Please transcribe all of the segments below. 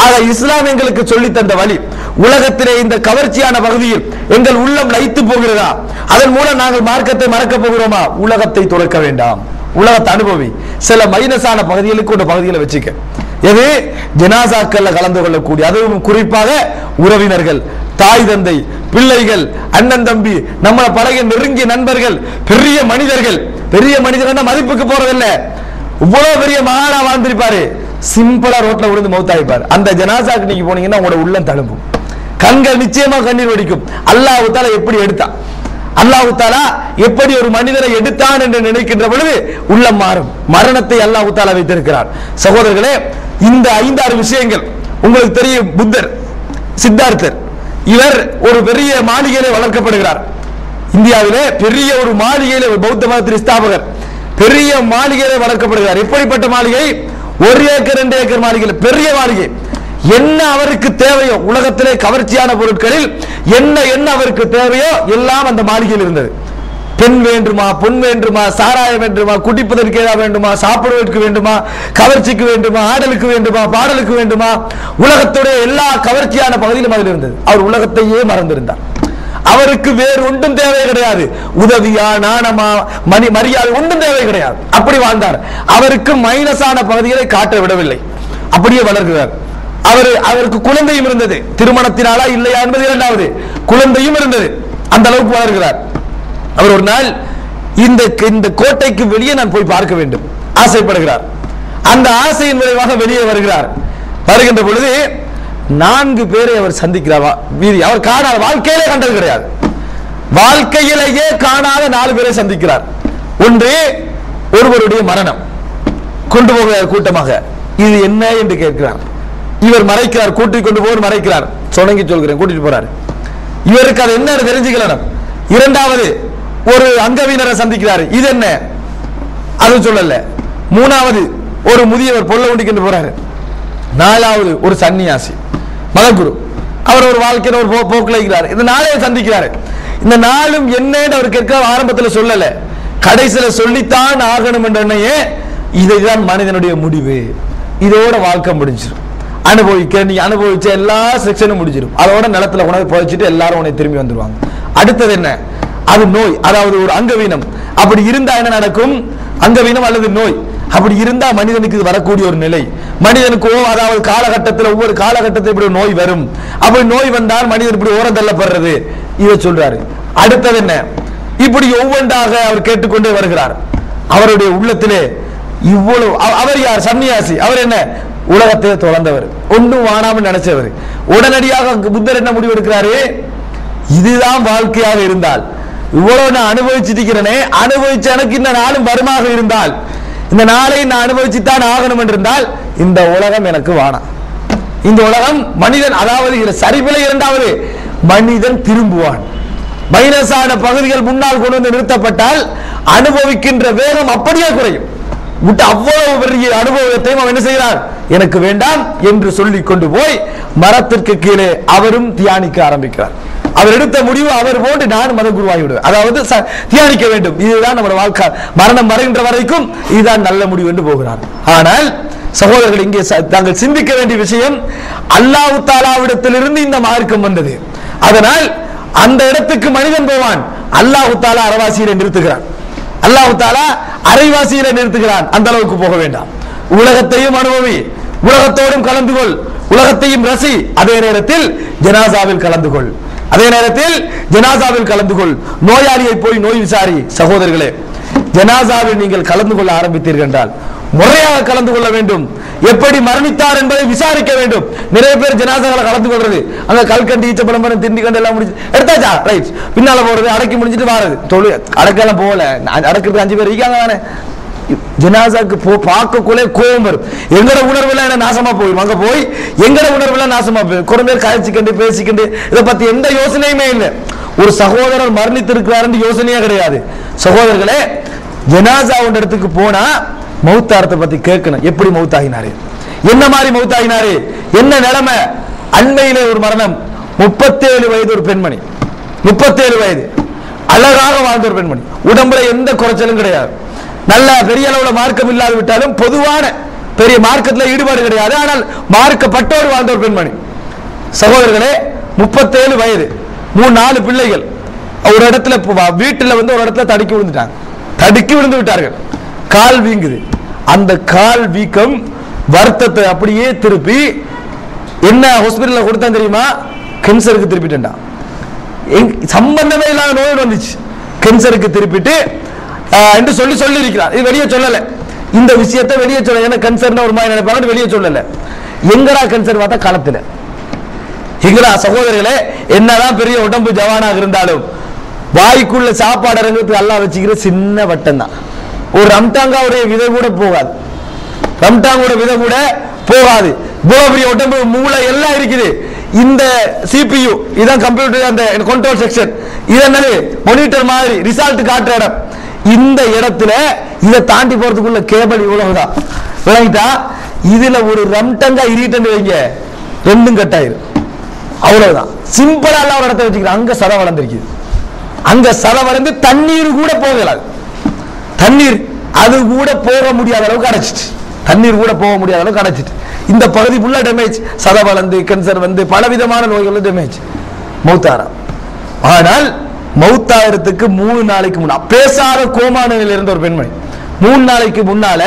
ஆக இஸ்லாம் எங்களுக்கு சொல்லி தந்த வழி உலகத்திலே இந்த கவர்ச்சியான பகுதியில் எங்கள் உள்ளம் லயித்து போகிறதா அதன் மூலம் நாங்கள் மார்க்கத்தை மறக்க போகிறோமா உலகத்தை துறக்க வேண்டாம் உலகத்தை அனுபவி சில மைனஸான பகுதிகளுக்கு ஒரு பகுதிகளை வச்சுக்க எது ஜனாசாக்கள்ல கலந்து கொள்ளக்கூடிய அதுவும் குறிப்பாக உறவினர்கள் தாய் தந்தை பிள்ளைகள் அண்ணன் தம்பி நம்மளை பழகிய நெருங்கிய நண்பர்கள் பெரிய மனிதர்கள் பெரிய மனிதர்கள் மதிப்புக்கு போறதில்ல இவ்வளவு பெரிய மகானா வாழ்ந்திருப்பாரு சிம்பிளா ரோட்ல விழுந்து மௌத்தாயிப்பார் அந்த ஜனாசாக்கு நீங்க போனீங்கன்னா உங்களோட உள்ளம் தழும்பும் கண்கள் நிச்சயமா கண்ணீர் வடிக்கும் அல்லாஹ் தாலா எப்படி எடுத்தான் அல்லாஹ் தாலா எப்படி ஒரு மனிதரை எடுத்தான் என்று நினைக்கின்ற பொழுது உள்ளம் மாறும் மரணத்தை அல்லாஹ் தாலா வைத்திருக்கிறார் சகோதரர்களே இந்த ஐந்தாறு விஷயங்கள் உங்களுக்கு தெரியும் புத்தர் சித்தார்த்தர் இவர் ஒரு பெரிய மாளிகையிலே வளர்க்கப்படுகிறார் இந்தியாவிலே பெரிய ஒரு மாளிகையிலே ஒரு பௌத்த மதத்தின் ஸ்தாபகர் பெரிய மாளிகையிலே வளர்க்கப்படுகிறார் எப்படிப்பட்ட மாளிகை ஒரு ஏக்கர் ரெண்டு ஏக்கர் மாளிகை இல்ல, பெரிய மாளிகை என்ன அவருக்கு தேவையோ உலகத்திலே கவர்ச்சியான பொருட்களில் என்ன என்ன அவருக்கு தேவையோ எல்லாம் அந்த மாளிகையில் இருந்தது பெண் வேண்டுமா பொன் வேண்டுமா சாராயம் வேண்டுமா குடிப்பதற்கு ஏதாவது வேண்டுமா சாப்பிடுவதற்கு வேண்டுமா கவர்ச்சிக்கு வேண்டுமா ஆடலுக்கு வேண்டுமா பாடலுக்கு வேண்டுமா உலகத்துடைய எல்லா கவர்ச்சியான பகுதியிலும் அதில் இருந்தது அவர் உலகத்தையே மறந்திருந்தார் அவருக்கு வேறு ஒன்றும் தேவை கிடையாது உதவியா நாணமா மணி மரியாதை ஒன்றும் தேவை கிடையாது அப்படி வாழ்ந்தார் அவருக்கு மைனஸான பகுதிகளை காட்ட விடவில்லை அப்படியே வளர்கிறார் அவர் அவருக்கு குழந்தையும் இருந்தது திருமணத்தினாலா இல்லையா என்பது இரண்டாவது குழந்தையும் இருந்தது அந்த அளவுக்கு வளர்கிறார் அவர் ஒரு நாள் இந்த இந்த கோட்டைக்கு வெளியே நான் போய் பார்க்க வேண்டும் ஆசைப்படுகிறார் அந்த ஆசையின் விளைவாக வெளியே வருகிறார் வருகின்ற பொழுது நான்கு பேரை அவர் சந்திக்கிறார் வா- வீதி அவர் காணாத வாழ்க்கையிலே கண்டது கிடையாது வாழ்க்கையிலேயே காணாத நாலு பேரை சந்திக்கிறார் ஒன்று ஒருவருடைய மரணம் கொண்டு போகிறார் கூட்டமாக இது என்ன என்று கேட்கிறார் இவர் மறைக்கிறார் கூட்டிக் கொண்டு போவர் மறைக்கிறார் சொணங்கி சொல்கிறேன் கூட்டிட்டு போறாரு இவருக்கு அது என்ன தெரிஞ்சுக்கலாம் இரண்டாவது ஒரு அங்கவீனரை சந்திக்கிறார் இது என்ன அது சொல்லல மூணாவது ஒரு முதியவர் பொல்ல உண்டிக்கிட்டு போறாரு நாலாவது ஒரு சன்னியாசி மதகுரு அவர் ஒரு வாழ்க்கையில ஒரு போ- போக்குல இருக்கிறார் இந்த நாளைய சந்திக்கிறாரு இந்த நாளும் என்னன்னு அவர் கேட்க ஆரம்பத்துல சொல்லல கடைசியில சொல்லித்தான் ஆகணும் என்ற எண்ணெயே இதுதான் மனிதனுடைய முடிவு இதோட வாழ்க்கை முடிஞ்சிடும் அனுபவிக்க நீ அனுபவிச்ச எல்லா செக்ஷனும் முடிஞ்சிடும் அதோட நிலத்துல உணவு புதைச்சிட்டு எல்லாரும் உன்னை திரும்பி வந்துருவாங்க அடுத்தது என்ன அது நோய் அதாவது ஒரு அங்கவீனம் அப்படி இருந்தா என்ன நடக்கும் அங்கவீனம் அல்லது நோய் அப்படி இருந்தா மனிதனுக்கு இது வரக்கூடிய ஒரு நிலை மனிதனுக்கு ஓ- அதாவது காலகட்டத்தில் ஒவ்வொரு காலகட்டத்தில் இப்படி ஒரு நோய் வரும் அப்படி நோய் வந்தால் மனிதன் இப்படி ஓரம் தள்ளப்படுறது இதை சொல்றாரு அடுத்தது என்ன இப்படி ஒவ்வொன்றாக அவர் கேட்டுக்கொண்டே வருகிறார் அவருடைய உள்ளத்திலே இவ்வளவு அவ- அவர் யார் சன்னியாசி அவர் என்ன உலகத்தை தொலைந்தவர் ஒன்றும் வாணாமல் நினைச்சவர் உடனடியாக புத்தர் என்ன முடிவு எடுக்கிறாரு இதுதான் வாழ்க்கையாக இருந்தால் இவ்வளவு நான் அனுபவிச்சுட்டு இருக்கிறேனே அனுபவிச்ச எனக்கு இந்த நாளும் வருமாக இருந்தால் இந்த நாளை நான் அனுபவிச்சுத்தான் ஆகணும் என்றிருந்தால் இந்த உலகம் எனக்கு வாணாம் இந்த உலகம் மனிதன் அதாவது இதுல சரிபிலை இரண்டாவது மனிதன் திரும்புவான் மைனஸான பகுதிகள் முன்னால் கொண்டு வந்து நிறுத்தப்பட்டால் அனுபவிக்கின்ற வேகம் அப்படியே குறையும் விட்டு அவ்வளவு பெரிய அனுபவத்தையும் அவன் என்ன செய்கிறார் எனக்கு வேண்டாம் என்று சொல்லி கொண்டு போய் மரத்திற்கு கீழே அவரும் தியானிக்க ஆரம்பிக்கிறார் அவர் எடுத்த முடிவு அவர் போன்று நான் மத குருவாகி விடுவேன் அதாவது ச- தியானிக்க வேண்டும் இதுதான் நம்ம வாழ்க்கை மரணம் வருகின்ற வரைக்கும் இதுதான் நல்ல முடிவு என்று போகிறார் ஆனால் சகோதரர்கள் இங்கே ச- தாங்கள் சிந்திக்க வேண்டிய விஷயம் அல்லாஹ் தாலாவிடத்திலிருந்து இந்த மார்க்கம் வந்தது அதனால் அந்த இடத்துக்கு மனிதன் போவான் அல்லாஹ் தாலா அரவாசியில நிறுத்துகிறான் அல்லாஹ் தாலா அரைவாசியில நிறுத்துகிறான் அந்த அளவுக்கு போக வேண்டாம் உலகத்தையும் அனுபவி உலகத்தோடும் கலந்து கொள் உலகத்தையும் ரசி அதே நேரத்தில் ஜனாசாவில் கலந்து கொள் அதே நேரத்தில் ஜனாசாவில் கலந்து கொள் நோயாளியை போய் நோய் விசாரி சகோதரர்களே ஜனாசாவில் நீங்கள் கலந்து கொள்ள ஆரம்பித்தீர்கள் என்றால் முறையாக கலந்து கொள்ள வேண்டும் எப்படி மரணித்தார் என்பதை விசாரிக்க வேண்டும் நிறைய பேர் ஜனாசாவில் கலந்து கொள்றது அங்க கல்கண்டு ஈச்சப்பழம் திண்டி கண்டு எல்லாம் முடிச்சு எடுத்தாச்சா ரைட் பின்னால போறது அடக்கி முடிஞ்சிட்டு வாரது தொழு அடக்கெல்லாம் போகல நான் அடக்கிறது அஞ்சு பேர் இருக்காங்க தானே ஜனாசாக்கு போ பார்க்கக்குள்ளே கோபம் வரும் எங்கட உணர்வுல என்ன நாசமா போயிடும் அங்க போய் எங்கட உணர்வுல நாசமா போயிடும் குறை பேர் காய்ச்சிக்கண்டு பேசிக்கண்டு இதை பத்தி எந்த யோசனையுமே இல்லை ஒரு சகோதரர் மரணித்திருக்கிறாருன்னு யோசனையே கிடையாது சகோதரர்களே ஜனாசா ஒன்ற இடத்துக்கு போனா மௌத்தாரத்தை பத்தி கேட்கணும் எப்படி மௌத்தாகினாரு என்ன மாதிரி மௌத்தாகினாரு என்ன நிலைமை அண்மையிலே ஒரு மரணம் முப்பத்தேழு வயது ஒரு பெண்மணி முப்பத்தேழு வயது அழகாக வாழ்ந்த ஒரு பெண்மணி உடம்புல எந்த குறைச்சலும் கிடையாது நல்ல பெரிய அளவுல மார்க்கம் இல்லாது விட்டாலும் பொதுவான பெரிய மார்க்கத்தில் ஈடுபாடு கிடையாது ஆனால் மார்க்கப்பட்டோடு வாழ்ந்த ஒரு பெண்மணி சகோதரர்களே முப்பத்தேழு வயது மூணு நாலு பிள்ளைகள் ஒரு இடத்துல இப்ப வ- வீட்டுல வந்து ஒரு இடத்துல தடுக்கி விழுந்துட்டாங்க தடுக்கி விழுந்து விட்டார்கள் கால் வீங்குது அந்த கால் வீக்கம் வருத்தத்தை அப்படியே திருப்பி என்ன ஹாஸ்பிட்டல்ல கொடுத்தான் தெரியுமா கேன்சருக்கு திருப்பிட்டேன்டா எங்க- சம்பந்தமே இல்லாத நோய் வந்துச்சு கேன்சருக்கு திருப்பிட்டு ஆஹ், என்று சொல்லி சொல்லி இருக்கிறார் இது வெளியே சொல்லல இந்த விஷயத்தை வெளியே சொல்ல ஏன்னா கேன்சர்னு ஒரு மாதிரி நினைப்பாங்க வெளியே சொல்லல எங்கடா கேன்சர் பார்த்தா களத்துல எங்கடா சகோதரர்களே என்னதான் பெரிய உடம்பு ஜவானாக இருந்தாலும் வாய்க்குள்ள சாப்பாடு இறங்குறதுக்கு எல்லாம் வச்சுக்கிற சின்ன வட்டம் தான் ஒரு ரம்டாங்காவுடைய விதை கூட போகாது ரம்டாங்கோட விதை கூட போகாது இவ்வளவு பெரிய உடம்பு மூளை எல்லாம் இருக்குது இந்த சிபியு இதான் கம்ப்யூட்டர் அந்த கண்ட்ரோல் செக்ஷன் இது என்னது மானிட்டர் மாதிரி ரிசல்ட் காட்டுற இடம் இந்த இடத்துல இதை தாண்டி போறதுக்குள்ள கேபிள் இவ்வளவுதான் விளங்கிட்டா இதுல ஒரு ரம்டங்கா இரிட்டன் வைங்க ரெண்டும் கட் ஆயிரும் அவ்வளவுதான் சிம்பிளா எல்லாம் ஒரு இடத்த வச்சுக்கிறேன் அங்க சதை வளர்ந்துருக்குது அங்க சதை வளர்ந்து தண்ணீர் கூட போகலாது தண்ணீர் அது கூட போக முடியாத அளவுக்கு அடைச்சிட்டு தண்ணீர் கூட போக முடியாத அளவுக்கு அடைச்சிட்டு இந்த பகுதி ஃபுல்லா டேமேஜ் சதை வளர்ந்து கேன்சர் வந்து பலவிதமான நோய்கள் டேமேஜ் மௌத்தாரா ஆனால் மௌத்தாயிரத்துக்கு மூணு நாளைக்கு முன்னா பேசாத கோமான நிலையில இருந்த ஒரு பெண்மணி மூணு நாளைக்கு முன்னால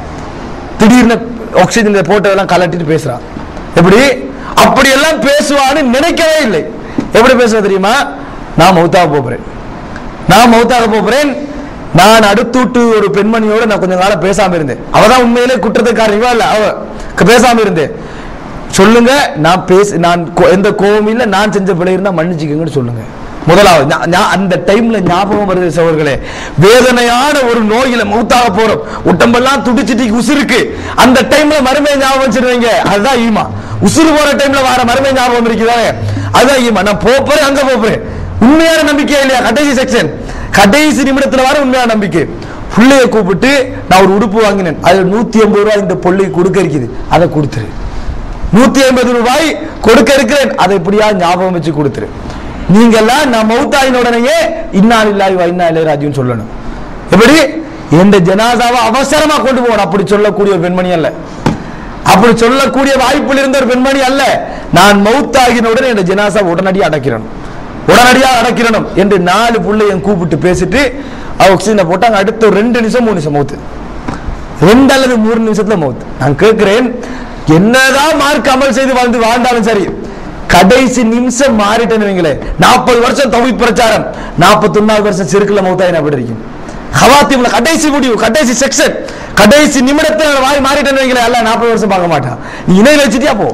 திடீர்னு ஆக்சிஜன் போட்டதெல்லாம் கலட்டிட்டு பேசுறான் எப்படி அப்படியெல்லாம் பேசுவான்னு நினைக்கவே இல்லை எப்படி பேசுவ தெரியுமா நான் மௌத்தாக போகிறேன் நான் மௌத்தாக போகிறேன் நான் அடுத்தூட்டு ஒரு பெண்மணியோட நான் கொஞ்ச காலம் பேசாம இருந்தேன் அவதான் உண்மையிலே குற்றத்துக்காரன் இவ இல்ல அவ க- பேசாம இருந்தேன் சொல்லுங்க நான் பேச நான் கோ- எந்த கோவம் இல்ல நான் செஞ்ச பிழை இருந்தா மன்னிச்சுக்கங்கன்னு சொல்லுங்க முதலாவது ஞா- ஞா- அந்த டைம்ல ஞாபகம் வருது சகோதரர்களே வேதனையான ஒரு நோயில மௌத்தாக போறோம் உடம்பெல்லாம் துடிச்சிட்டு உசுருக்கு அந்த டைம்ல மறுமை ஞாபகம் வச்சிருவீங்க அதுதான் ஈமா உசுறு போற டைம்ல வர மறுமை ஞாபகம் இருக்குதானே அதுதான் ஈமா நான் போறேன் அங்க போறேன் உண்மையான நம்பிக்கை இல்லையா கடைசி செக்ஷன் கடைசி நிமிடத்துல வர உண்மையான நம்பிக்கை புள்ளைய கூப்பிட்டு நான் ஒரு உடுப்பு வாங்கினேன் அதுல நூத்தி ஐம்பது ரூபாய் இந்த பொள்ளைக்கு கொடுக்க இருக்குது அதை கொடுத்துரு நூத்தி ஐம்பது ரூபாய் கொடுக்க இருக்கிறேன் அதை எப்படியா ஞாபகம் வச்சு கொடுத்துரு நீங்க எல்லாம் நான் மௌத்தாயின் உடனேயே இன்னால் இல்லாய் இன்னா இல்லை ராஜ்யம் சொல்லணும் எப்படி எந்த ஜனாதாவை அவசரமா கொண்டு போகணும் அப்படி சொல்லக்கூடிய ஒரு பெண்மணி அல்ல அப்படி சொல்லக்கூடிய வாய்ப்பில் இருந்த ஒரு பெண்மணி அல்ல நான் மௌத்தாகின உடனே என் ஜனாசா உடனடியாக அடக்கிறணும் உடனடியாக அடக்கிறணும் என்று நாலு பிள்ளையும் கூப்பிட்டு பேசிட்டு ஆக்சிஜனை போட்டாங்க அடுத்த ஒரு ரெண்டு நிமிஷம் மூணு நிமிஷம் மௌத்து ரெண்டு அல்லது மூணு நிமிஷத்துல மௌத் நான் கேட்கிறேன் என்னதான் மார்க் அமல் செய்து வாழ்ந்து வாழ்ந்தாலும் சரி கடைசி நிமிஷம் மாறிட்டேன்னு வைங்களே நாற்பது வருஷம் தவி பிரச்சாரம் நாற்பத்தி ஒன்னாவது வருஷம் சிறுக்குல மௌத்தாயினா அப்படி இருக்கும் ஹவாத்திம்ல கடைசி முடிவு கடைசி செக்ஷன் கடைசி நிமிடத்தில் வாய் மாறிட்டேன்னு வைங்களே அல்ல நாற்பது வருஷம் பார்க்க மாட்டான் நீ இணை வச்சுட்டியா போ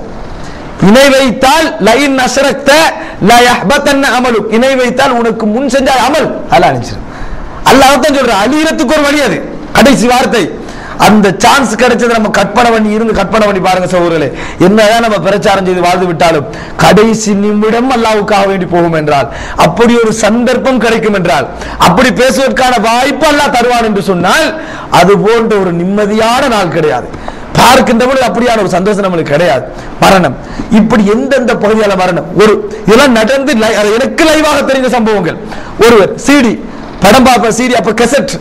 இணை வைத்தால் லைன் அசரக்த லா யஹ்பத்தன்ன அமலு இணை வைத்தால் உனக்கு முன் செஞ்ச அமல் அல்ல அனுப்பிச்சிடும் அல்லாஹ் தான் சொல்றான் அழியறதுக்கு ஒரு வழி அது கடைசி வார்த்தை அந்த சான்ஸ் கிடைச்சது நம்ம கற்பனை பண்ணி இருந்து கற்பனை பண்ணி பாருங்க சகோதரர்களே என்னதான் நம்ம பிரச்சாரம் செய்து வாழ்ந்து விட்டாலும் கடைசி நிமிடம் அல்லாவுக்காக வேண்டி போகும் என்றால் அப்படி ஒரு சந்தர்ப்பம் கிடைக்கும் என்றால் அப்படி பேசுவதற்கான வாய்ப்பு அல்லாஹ் தருவான் என்று சொன்னால் அது போன்ற ஒரு நிம்மதியான நாள் கிடையாது பார்க்கின்ற பொழுது அப்படியான ஒரு சந்தோஷம் நம்மளுக்கு கிடையாது மரணம் இப்படி எந்தெந்த பகுதியால மரணம் ஒரு இதெல்லாம் நடந்து li- அது எனக்கு லைவாக தெரிந்த சம்பவங்கள் ஒருவர் சிடி படம் பார்ப்ப சிடி அப்ப கெசட்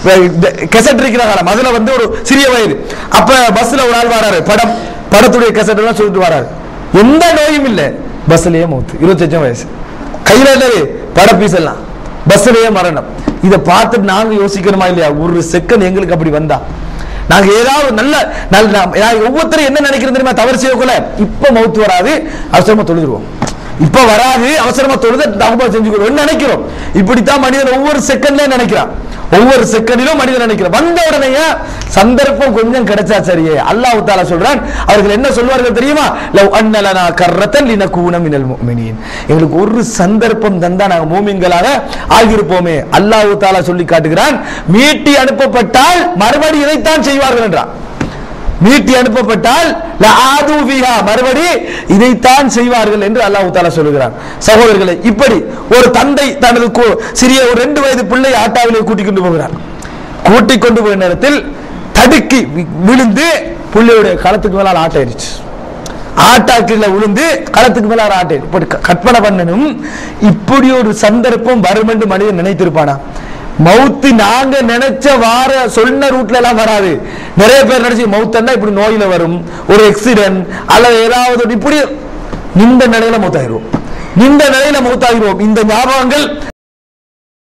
கெசட் இருக்கிற காலம் அதுல வந்து ஒரு சிறிய வயது அப்ப பஸ்ல ஒரு ஆள் வராரு படம் படத்துடைய கெசட் எல்லாம் சொல்லிட்டு வராரு எந்த நோயும் இல்ல பஸ்லயே மூத்து இருபத்தஞ்சு வயசு கையில என்னது பட பீஸ் எல்லாம் பஸ்லயே மரணம் இதை பார்த்துட்டு நாங்க யோசிக்கணுமா இல்லையா ஒரு செகண்ட் எங்களுக்கு அப்படி வந்தா நாங்க ஏதாவது நல்ல நல்ல நாம் நான் ஒவ்வொருத்தரும் என்ன நினைக்கிறது தெரியுமா தவறு செய்யக்குள்ள இப்ப மவுத்து வராது அவசரமா தொழுதுருவோம் இப்ப வராது அவசரமா தொழுது தகுப்பா செஞ்சுக்கிறோம் நினைக்கிறோம் இப்படித்தான் மனிதன் ஒவ்வொரு செகண்ட்லயும் நினைக்கிறான் ஒவ்வொரு செகண்டிலும் மனிதன் நினைக்கிறான் வந்த உடனே சந்தர்ப்பம் கொஞ்சம் கிடைச்சா சரியே அல்லாஹ் தாலா சொல்றான் அவர்கள் என்ன சொல்வார்கள் தெரியுமா லவ் அன்னலனா கர்ரத்தன் லினகூன மினல் முஃமினீன் எங்களுக்கு ஒரு சந்தர்ப்பம் தந்தா நாங்க மூமின்களாக ஆகியிருப்போமே அல்லாஹ் தாலா சொல்லி காட்டுகிறான் மீட்டி அனுப்பப்பட்டால் மறுபடி இதைத்தான் செய்வார்கள் என்றான் மீட்டி அனுப்பப்பட்டால் லஆது பிஹா மறுபடி இதைத்தான் செய்வார்கள் என்று அல்லாஹ் தாலா சொல்லுகிறான் சகோதரர்களே இப்படி ஒரு தந்தை தனது கு- சிறிய ஒரு ரெண்டு வயது பிள்ளை ஆட்டாவிலே கூட்டிக் கொண்டு போகிறார் கூட்டிக் கொண்டு போகிற நேரத்தில் தடுக்கி வி- விழுந்து பிள்ளையுடைய களத்துக்கு மேலால் ஆட்டாயிருச்சு ஆட்டாக்கில விழுந்து களத்துக்கு மேல ஆட்டை இப்படி க- கற்பனை பண்ணனும் இப்படி ஒரு சந்தர்ப்பம் வரும் என்று மனிதன் நினைத்திருப்பானா மவுத்து நாங்க நினைச்ச வார சொன்ன ரூட்ல எல்லாம் வராது நிறைய பேர் நினைச்சு மவுத்தன்னா இப்படி நோயில வரும் ஒரு எக்ஸிடென்ட் அல்லது ஏதாவது ஒரு இப்படி இந்த நிலையில மௌத்தாகிருவோம் இந்த நிலையில மௌத்தாகிருவோம் இந்த ஞாபகங்கள்